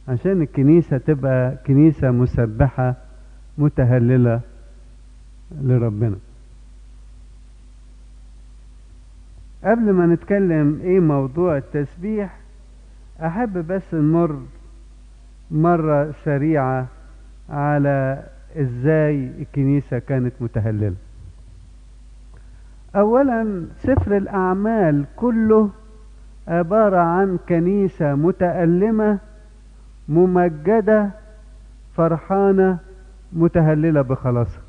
عشان الكنيسة تبقى كنيسة مسبحة متهللة لربنا قبل ما نتكلم ايه موضوع التسبيح احب بس نمر مرة سريعة على ازاي الكنيسة كانت متهللة اولا سفر الاعمال كله عبارة عن كنيسة متألمة ممجدة فرحانة متهللة بخلاصها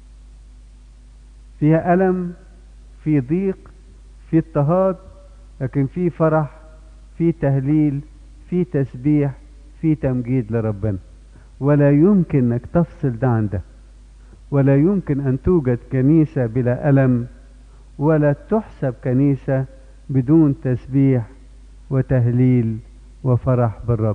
فيها ألم في ضيق في اضطهاد لكن في فرح في تهليل في تسبيح في تمجيد لربنا ولا يمكن انك تفصل ده عن ده ولا يمكن ان توجد كنيسة بلا ألم ولا تحسب كنيسة بدون تسبيح وتهليل وفرح بالرب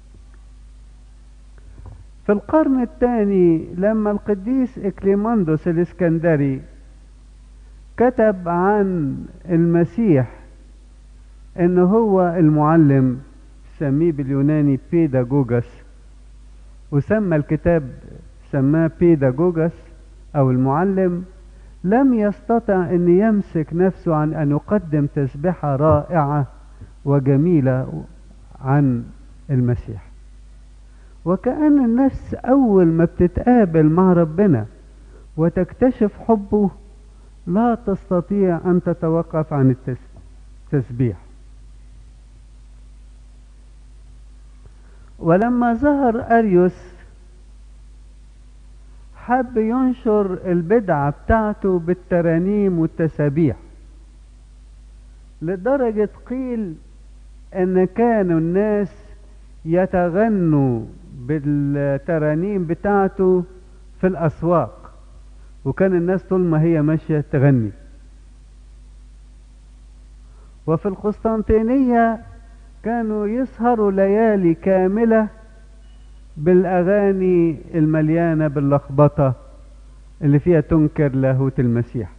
في القرن الثاني لما القديس إكليماندوس الإسكندري كتب عن المسيح ان هو المعلم سميه باليوناني بيداجوجس وسمى الكتاب سماه بيداجوجس او المعلم لم يستطع ان يمسك نفسه عن ان يقدم تسبحة رائعة وجميلة عن المسيح وكأن النفس اول ما بتتقابل مع ربنا وتكتشف حبه لا تستطيع ان تتوقف عن التسبيح ولما ظهر اريوس حب ينشر البدعة بتاعته بالترانيم والتسابيح لدرجة قيل ان كانوا الناس يتغنوا بالترانيم بتاعته في الاسواق وكان الناس طول ما هي ماشية تغني وفي القسطنطينية كانوا يسهروا ليالي كاملة بالأغاني المليانة باللخبطة اللي فيها تنكر لاهوت المسيح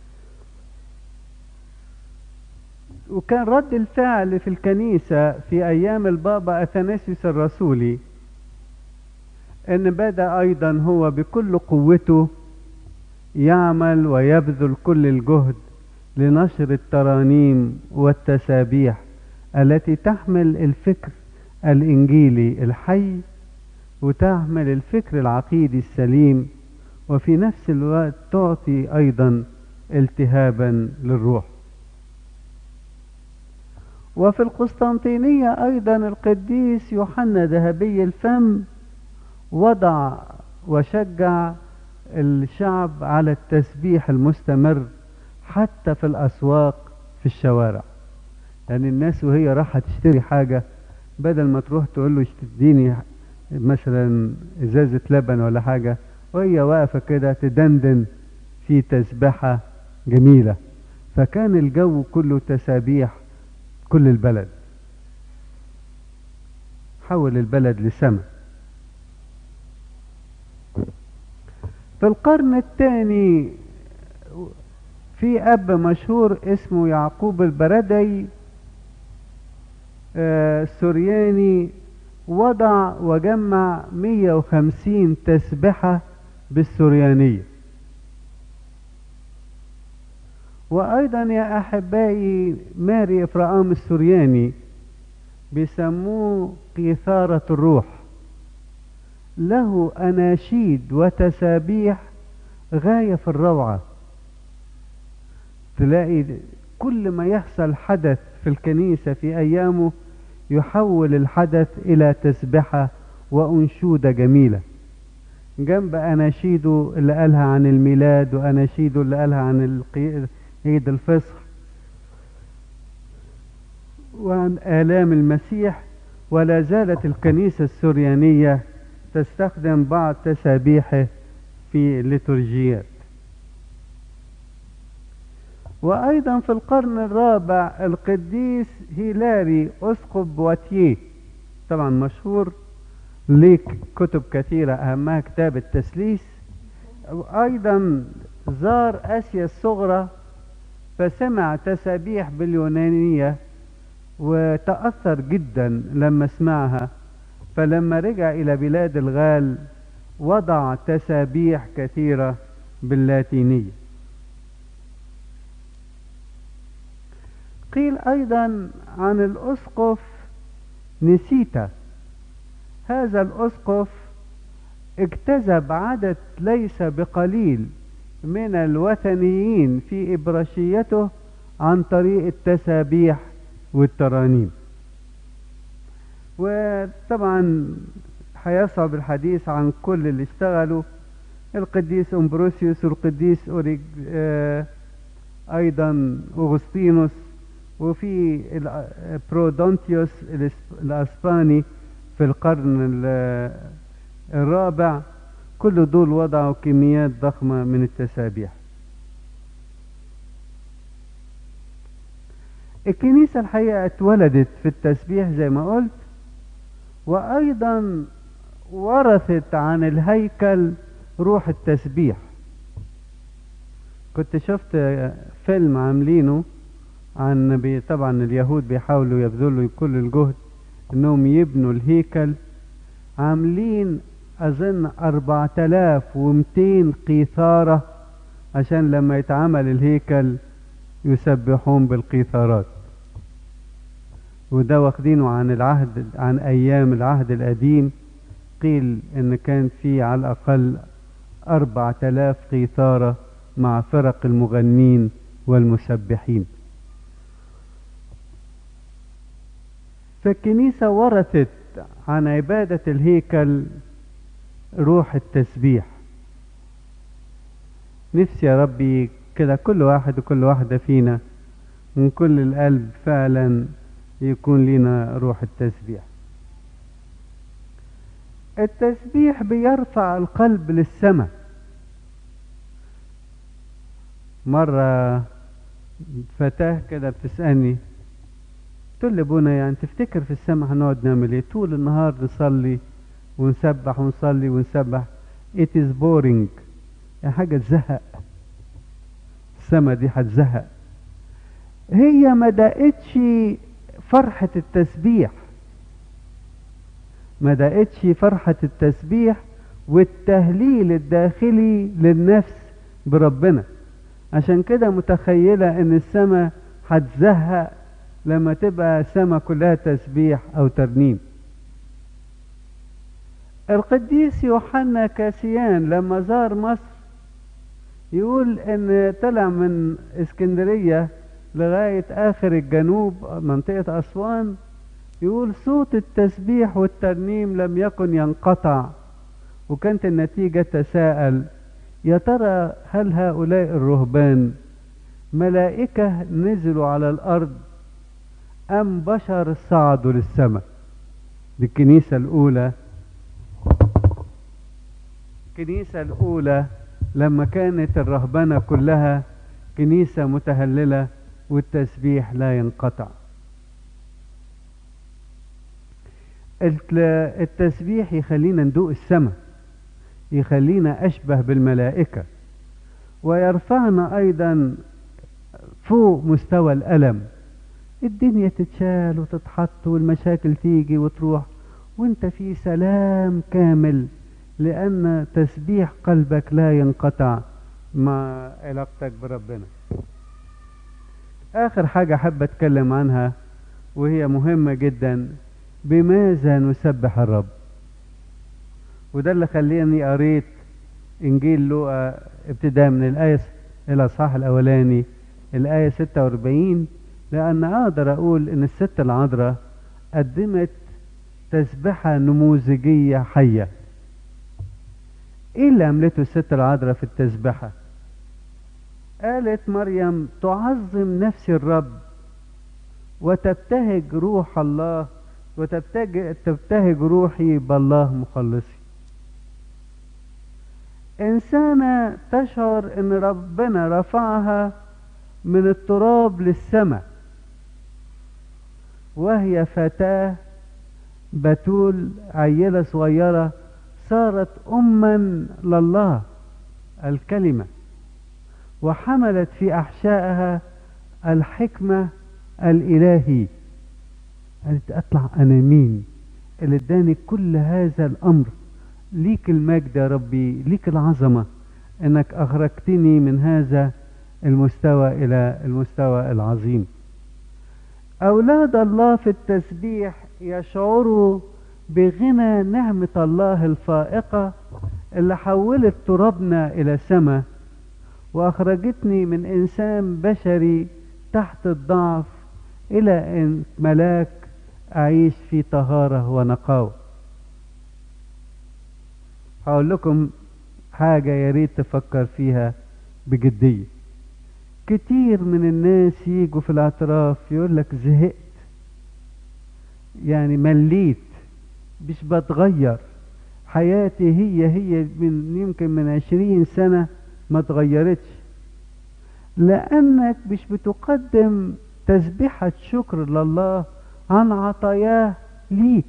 وكان رد الفعل في الكنيسة في أيام البابا أثناسيوس الرسولي أن بدأ أيضا هو بكل قوته يعمل ويبذل كل الجهد لنشر الترانيم والتسابيح التي تحمل الفكر الإنجيلي الحي وتحمل الفكر العقيدي السليم وفي نفس الوقت تعطي أيضا التهابا للروح وفي القسطنطينية أيضا القديس يوحنا ذهبي الفم وضع وشجع الشعب على التسبيح المستمر حتى في الأسواق في الشوارع لأن يعني الناس وهي رايحة تشتري حاجة بدل ما تروح تقول له تديني مثلا ازازة لبن ولا حاجة وهي واقفة كده تدندن في تسبحة جميلة فكان الجو كله تسابيح كل البلد حول البلد لسماء في القرن الثاني في أب مشهور اسمه يعقوب البردي آه سورياني وضع وجمع 150 تسبحة بالسريانية وأيضا يا أحبائي ماري إفرام السرياني بيسموه قيثارة الروح له أناشيد وتسابيح غاية في الروعة تلاقي كل ما يحصل حدث في الكنيسة في أيامه يحول الحدث إلى تسبحة وأنشودة جميلة جنب أناشيده اللي قالها عن الميلاد وأناشيده اللي قالها عن عيد الفصح وعن آلام المسيح ولا زالت الكنيسة السريانية تستخدم بعض تسابيحه في الليتورجيات وأيضا في القرن الرابع القديس هيلاري أسقف بواتيه طبعا مشهور ليك كتب كثيرة أهمها كتاب التسليس وأيضا زار آسيا الصغرى فسمع تسابيح باليونانية وتأثر جدا لما سمعها فلما رجع إلى بلاد الغال وضع تسابيح كثيرة باللاتينية قيل أيضا عن الأسقف نسيتا هذا الأسقف اجتذب عدد ليس بقليل من الوثنيين في إبراشيته عن طريق التسابيح والترانيم وطبعا هيصعب الحديث عن كل اللي اشتغلوا القديس امبروسيوس والقديس أوريج آه ايضا اغسطينوس وفي برودونتيوس الاسباني في القرن الرابع كل دول وضعوا كميات ضخمة من التسابيح الكنيسة الحقيقة اتولدت في التسبيح زي ما قلت وأيضا ورثت عن الهيكل روح التسبيح كنت شفت فيلم عاملينه عن بي طبعا اليهود بيحاولوا يبذلوا كل الجهد انهم يبنوا الهيكل عاملين اظن 4200 قيثارة عشان لما يتعمل الهيكل يسبحون بالقيثارات وده واخدينه عن العهد عن ايام العهد القديم قيل ان كان في على الاقل 4000 قيثارة مع فرق المغنين والمسبحين فالكنيسة ورثت عن عبادة الهيكل روح التسبيح نفسي يا ربي كده كل واحد وكل واحدة فينا من كل القلب فعلا يكون لنا روح التسبيح التسبيح بيرفع القلب للسماء مرة فتاة كده بتسألني تقول لي ابونا يعني تفتكر في السماء هنقعد نعمل ايه طول النهار نصلي ونسبح ونصلي ونسبح it is boring يعني حاجة تزهق السماء دي هتزهق هي ما دقتش فرحة التسبيح ما دقتش فرحة التسبيح والتهليل الداخلي للنفس بربنا عشان كده متخيلة ان السماء هتزهق لما تبقى السماء كلها تسبيح او ترنيم القديس يوحنا كاسيان لما زار مصر يقول ان طلع من اسكندرية لغاية اخر الجنوب منطقة اسوان يقول صوت التسبيح والترنيم لم يكن ينقطع وكانت النتيجة تساءل يا ترى هل هؤلاء الرهبان ملائكة نزلوا على الأرض أم بشر صعدوا للسماء دي الكنيسة الأولى الكنيسة الأولى لما كانت الرهبنة كلها كنيسة متهللة والتسبيح لا ينقطع التسبيح يخلينا ندوق السماء يخلينا أشبه بالملائكة ويرفعنا أيضا فوق مستوى الألم الدنيا تتشال وتتحط والمشاكل تيجي وتروح وانت في سلام كامل لأن تسبيح قلبك لا ينقطع مع علاقتك بربنا آخر حاجة حابة أتكلم عنها وهي مهمة جدا بماذا نسبح الرب وده اللي خليني قريت انجيل لوقا ابتداء من الايه الاصحاح الاولاني الايه 46 لان اقدر اقول ان الست العذراء قدمت تسبحه نموذجيه حيه ايه اللي عملته الست العذراء في التسبحه قالت مريم تعظم نفسي الرب وتبتهج روح الله وتبتهج تبتهج روحي بالله مخلصي إنسانة تشعر إن ربنا رفعها من التراب للسماء وهي فتاة بتول عيلة صغيرة صارت أما لله الكلمة وحملت في أحشائها الحكمة الإلهي قالت أطلع أنا مين اللي اداني كل هذا الامر ليك المجد يا ربي ليك العظمة انك اخرجتني من هذا المستوى الى المستوى العظيم اولاد الله في التسبيح يشعروا بغنى نعمة الله الفائقة اللي حولت ترابنا الى سماء واخرجتني من انسان بشري تحت الضعف الى ان ملاك اعيش في طهارة ونقاوة هقول لكم حاجة يا ريت تفكر فيها بجدية كتير من الناس يجوا في الاعتراف يقول لك زهقت يعني مليت مش بتغير حياتي هي هي من يمكن من عشرين سنة ما تغيرتش لأنك مش بتقدم تسبيحة شكر لله عن عطاياه ليك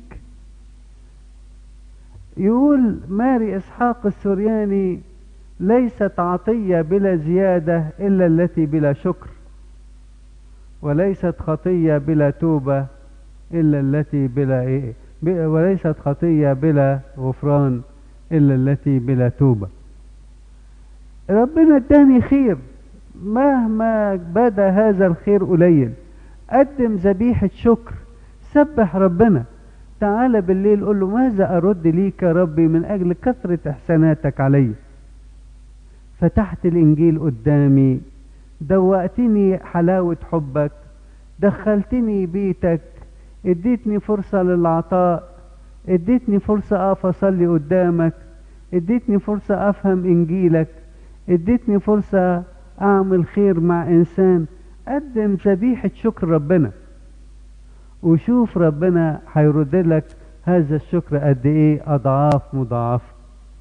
يقول ماري إسحاق السورياني ليست عطية بلا زيادة إلا التي بلا شكر وليست خطية بلا توبة إلا التي بلا إيه وليست خطية بلا غفران إلا التي بلا توبة ربنا اداني خير مهما بدا هذا الخير قليل قدم ذبيحة شكر سبح ربنا تعالى بالليل قول له ماذا أرد ليك يا ربي من أجل كثرة إحساناتك علي فتحت الإنجيل قدامي دوقتني حلاوة حبك دخلتني بيتك اديتني فرصة للعطاء اديتني فرصة أقف أصلي قدامك اديتني فرصة أفهم إنجيلك اديتني فرصة أعمل خير مع إنسان قدم ذبيحة شكر ربنا وشوف ربنا هيرد لك هذا الشكر قد ايه اضعاف مضاعفه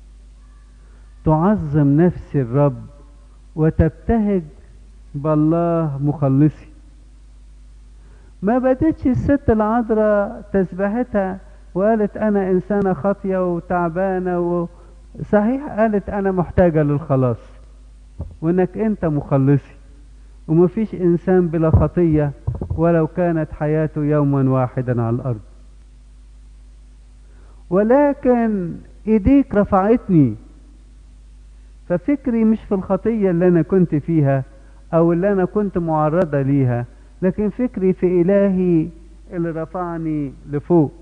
تعظم نفس الرب وتبتهج بالله مخلصي ما بدتش الست العذراء تسبحتها وقالت انا انسانه خاطيه وتعبانه و... صحيح قالت انا محتاجه للخلاص وانك انت مخلصي ومفيش انسان بلا خطيه ولو كانت حياته يوما واحدا على الارض ولكن ايديك رفعتني ففكري مش في الخطيه اللي انا كنت فيها او اللي انا كنت معرضه ليها لكن فكري في الهي اللي رفعني لفوق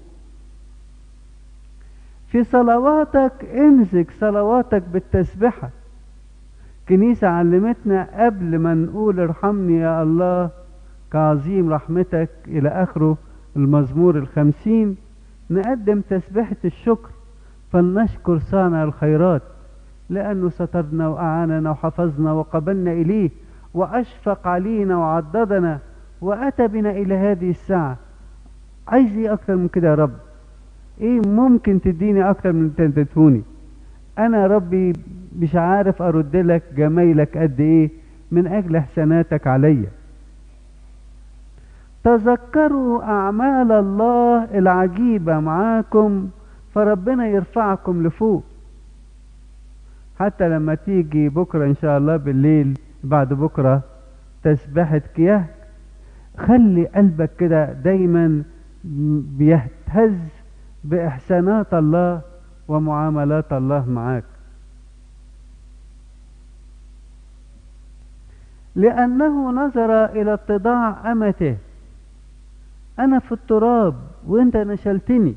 في صلواتك امزج صلواتك بالتسبحه كنيسة علمتنا قبل ما نقول ارحمني يا الله كعظيم رحمتك إلى آخره المزمور الخمسين نقدم تسبحة الشكر فلنشكر صانع الخيرات لأنه سترنا وأعاننا وحفظنا وقبلنا إليه وأشفق علينا وعضدنا وأتى بنا إلى هذه الساعة عايز إيه أكتر من كده يا رب إيه ممكن تديني أكتر من تدتوني أنا ربي مش عارف أرد لك جمايلك قد إيه من أجل إحساناتك عليا تذكروا أعمال الله العجيبة معاكم فربنا يرفعكم لفوق حتى لما تيجي بكرة إن شاء الله بالليل بعد بكرة تسبحة كياه خلي قلبك كده دايما بيهتز بإحسانات الله ومعاملات الله معاك لأنه نظر إلى اتضاع أمته أنا في التراب وأنت نشلتني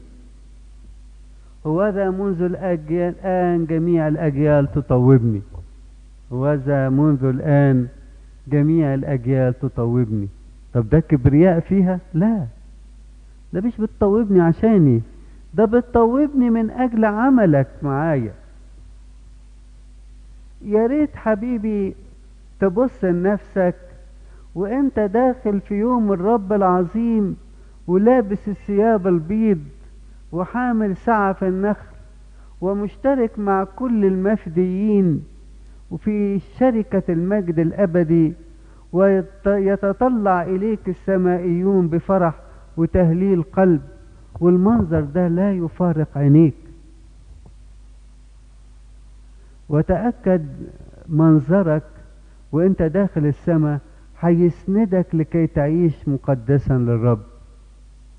وذا منذ الأجيال الآن جميع الأجيال تطوبني وذا منذ الآن جميع الأجيال تطوبني طب ده كبرياء فيها لا ده مش بتطوبني عشاني ده بتطوبني من أجل عملك معايا يا ريت حبيبي تبص لنفسك وانت داخل في يوم الرب العظيم ولابس الثياب البيض وحامل سعة في النخل ومشترك مع كل المفديين وفي شركة المجد الأبدي ويتطلع إليك السمائيون بفرح وتهليل قلب والمنظر ده لا يفارق عينيك وتأكد منظرك وانت داخل السماء هيسندك لكي تعيش مقدسا للرب